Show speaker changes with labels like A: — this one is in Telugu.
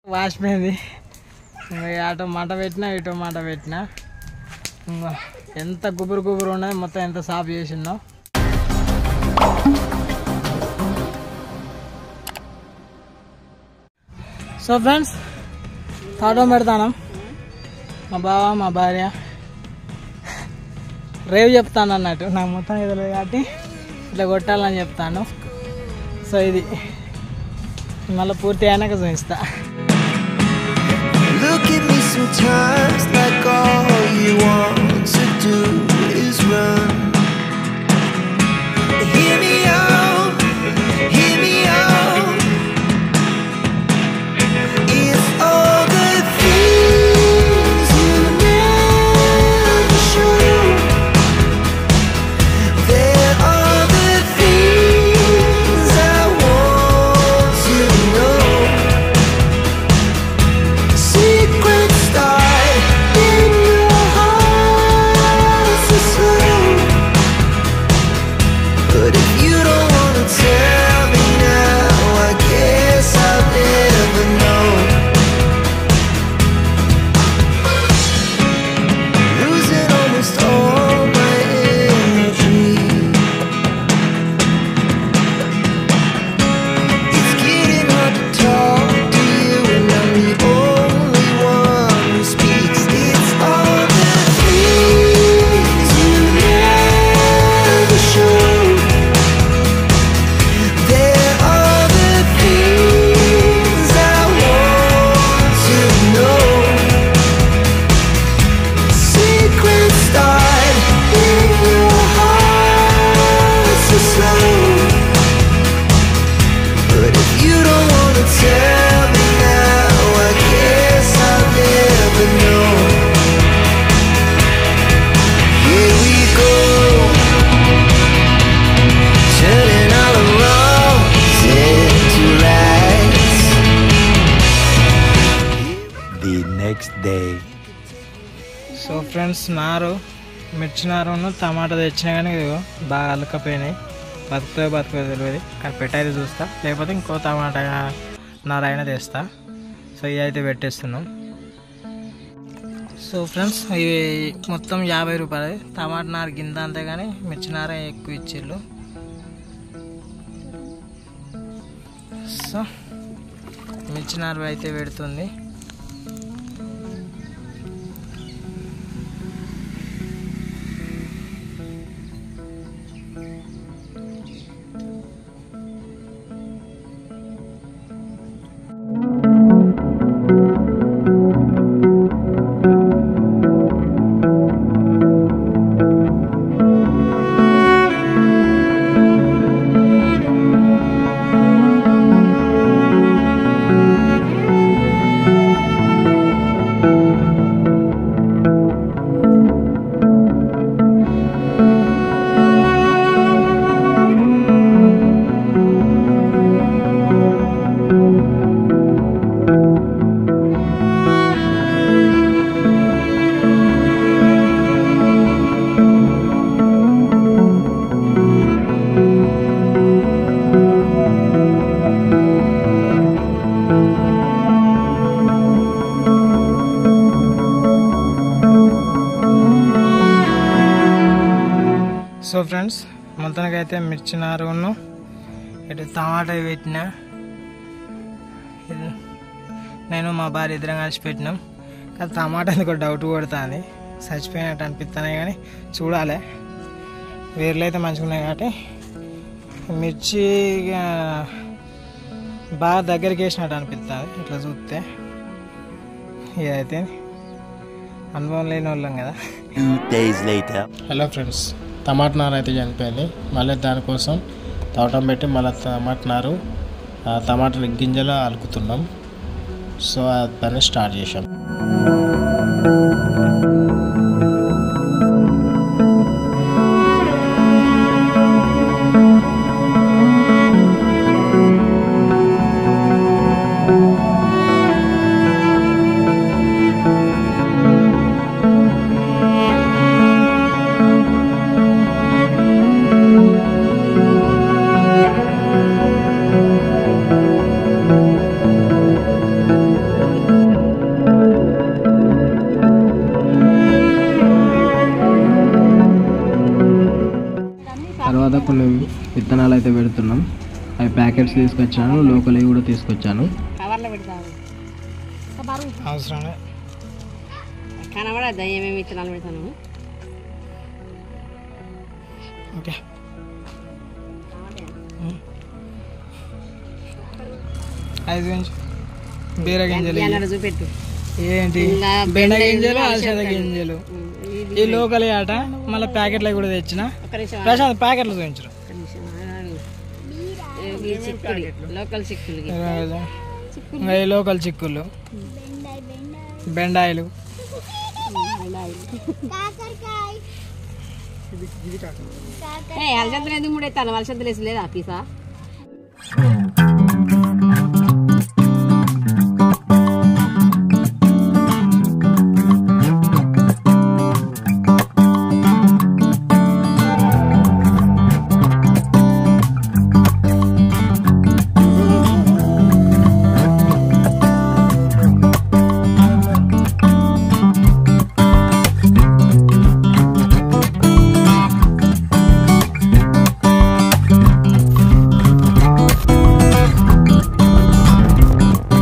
A: వాసిపోయింది ఇంకా అటు మంట పెట్టినా ఇటు మంట పెట్టినా ఇంకా ఎంత గుబురు గుబురు ఉన్నది మొత్తం ఎంత సాఫ్ చేసిందో సో ఫ్రెండ్స్ తాటం పెడతాను మా బావ మా భార్య రేవు చెప్తాను అన్నట్టు నాకు మొత్తం ఇది లేదు కాబట్టి ఇట్లా కొట్టాలని చెప్తాను సో ఇది మళ్ళీ పూర్తి అయినాక చూపిస్తా
B: Look at me sometimes like all you want to do is run. Hear me out, hear me out. It's all the things you never show. There are the things I want to know. Secret start in your heart so slow. But if you don't wanna tell me now, I guess I'll never know. Losing almost all my energy. It's getting hard to talk to you, and I'm the only one who speaks. It's all the things you never show. There are the things I want to know. Secret start in your heart so slow. But if you don't wanna tell me now, I guess I'll never know. Here we go, turning all the wrongs into rights.
C: the next day.
A: So friends నారు మిర్చి నారును టమాటా తెచ్చినా కానీ ఇదిగో బాగా అలకపోయినాయి బతుకుతాయో బతుకుతో తెలియదు కానీ పెట్టయితే చూస్తా లేకపోతే ఇంకో టమాటా నార అయినా తెస్తా సో ఇవి అయితే పెట్టేస్తున్నాం సో ఫ్రెండ్స్ ఇవి మొత్తం యాభై రూపాయలు టమాటా నార గింత అంతే కానీ మిర్చి నార ఎక్కువ ఇచ్చిళ్ళు సో మిర్చి నార అయితే పెడుతుంది సో ఫ్రెండ్స్ మొత్తానికైతే మిర్చి నారును ఇటు టమాటా పెట్టిన ఇది నేను మా భార్య ఇద్దరం కలిసి పెట్టినాం కానీ టమాటా ఎందుకో డౌట్ కొడుతుంది చచ్చిపోయినట్టు అనిపిస్తున్నాయి కానీ చూడాలి వేర్లు అయితే మంచిగా ఉన్నాయి కాబట్టి మిర్చి ఇక బాగా దగ్గరికి వేసినట్టు అనిపిస్తుంది ఇట్లా చూస్తే ఇదైతే అనుభవం లేని వాళ్ళం కదా
C: Two days later.
A: Hello friends టమాటా నారు అయితే చనిపోయింది మళ్ళీ దానికోసం తోటం పెట్టి మళ్ళీ టమాటా నారు ఆ టమాటాల గింజలు అలుకుతున్నాం సో ఆ పని స్టార్ట్ చేసాం కొన్ని విత్తనాలు అయితే పెడుతున్నాం అవి ప్యాకెట్స్ తీసుకొచ్చాను లోకల్ కూడా తీసుకొచ్చాను
D: కవర్లో పెడతావు
A: అవసరం
D: కనబడద్దా ఏమేమి విత్తనాలు పెడతాను
A: ఓకే ఐదు గురించి బీర గింజలు ఇవి.
D: అన్నాడు చూపెట్టు
A: ఏంటి
D: ఇంకా
A: బెండ
D: బెండ
A: గింజలు
D: గింజలు,
A: అలసంద
D: అలసంద
A: గింజలు
D: ఉమ్, ఇది
A: ఈ లోకల్ ఆట మళ్ళీ ప్యాకెట్లు కూడా తెచ్చిన
D: ఒక నిమిషం ఆగు,
A: ప్రశాంత్ ప్యాకెట్లు చూపించరు
D: ఒక నిమిషం ఆగు. ఈ చిక్కుడు లోకల్ చిక్కులు
A: ఇంకా ఈ లోకల్ చిక్కులు బెండాయిలు
D: ఏ అలసందలు ఎందుకు మూడు ఎత్తాను అలసందలు వేసి లేదా పీసా